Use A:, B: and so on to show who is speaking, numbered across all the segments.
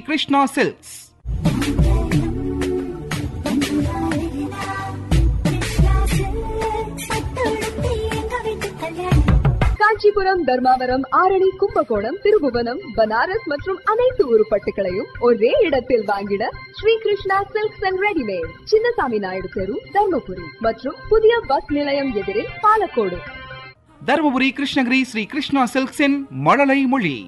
A: Krishna silks
B: Kanchipuram Dharmavaram Arani Kumbakonam Thirubuvanam Banaras மற்றும் அனைத்து உருப்பட்டுகளையும் ஒரே இடத்தில் வாங்கிட Sri Krishna silks and readymade Chinnasamy Naidu தெரு தர்மபுரி மற்றும் புதிய பஸ் நிலையம் எதிரில் பாலக்கோடு
A: தருமபுரி கிருஷ்ணகிரி ஸ்ரீ கிருஷ்ணா சில்க்ஸின் மழலை மொழி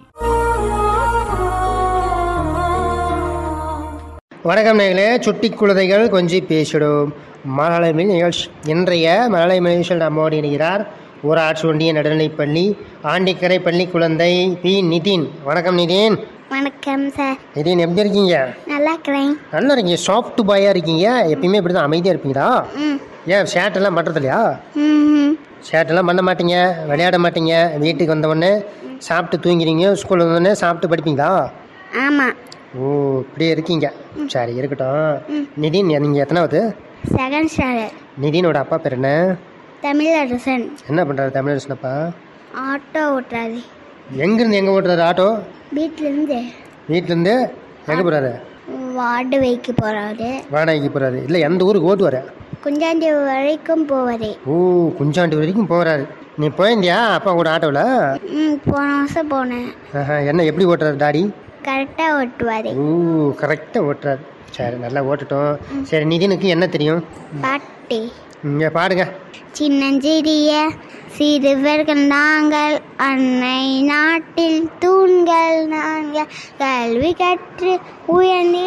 C: வணக்கம் நேர்களே சுட்டி குழந்தைகள் கொஞ்சி பேசிடும் மழலை மில் நிகழ்ச்சி இன்றைய மழலை நிகழ்ச்சியில் நம்மோடு இணைகிறார் ஊராட்சி ஒன்றிய நடுநிலைப்பள்ளி ஆண்டிக்கரை பள்ளி குழந்தை பி நிதின் வணக்கம் நிதின்
D: வணக்கம் சார்
C: நிதின் எப்படி இருக்கீங்க
D: நல்லா இருக்கிறேன்
C: நல்லா இருக்கீங்க சாஃப்ட் பாயாக இருக்கீங்க எப்பயுமே இப்படி தான் அமைதியாக இருப்பீங்களா
D: ம்
C: ஏன் ஷேட்டெல்லாம் பண்ணுறது இல்லையா
D: ம்
C: ஷேட்டெல்லாம் பண்ண மாட்டீங்க விளையாட மாட்டீங்க வீட்டுக்கு வந்தவுடனே சாப்பிட்டு தூங்கிறீங்க ஸ்கூல் வந்தோடனே சாப்பிட்டு படிப்பீங்களா
D: ஆமாம்
C: ஓ இப்படியே இருக்கீங்க சரி இருக்கட்டும் நிதின் நீங்கள் எத்தனாவது
D: செகண்ட் ஸ்டாண்டர்ட்
C: நிதினோட அப்பா பேர் என்ன
D: தமிழரசன்
C: என்ன பண்ணுறாரு தமிழரசனப்பா
D: ஆட்டோ ஓட்டுறாரு
C: எங்கேருந்து எங்கே ஓட்டுறாரு ஆட்டோ
D: வீட்டிலேருந்து
C: வீட்டிலேருந்து எங்கே போகிறாரு
D: வார்டு வைக்க போகிறாரு
C: வாடகைக்கு போகிறாரு இல்லை எந்த ஊருக்கு ஓட்டுவார்
D: குஞ்சாண்டி வரைக்கும் போவார்
C: ஓ குஞ்சாண்டி வரைக்கும் போகிறாரு நீ போயிருந்தியா அப்பா கூட ஆட்டோவில்
D: ம் போன வருஷம் போனேன்
C: என்ன எப்படி ஓட்டுறாரு டாடி
D: கரெக்டாக ஓட்டுவார்
C: ஓ கரெக்டாக ஓட்டுறாரு சரி நல்லா ஓட்டட்டும் சரி நிதினுக்கு என்ன தெரியும்
D: பாட்டி
C: இங்கே பாடுங்க
D: சின்னஞ்சிறிய சிறுவர்கள் நாங்கள் அன்னை நாட்டில் தூண்கள் நாங்கள் கல்வி கற்று உயர்ந்தி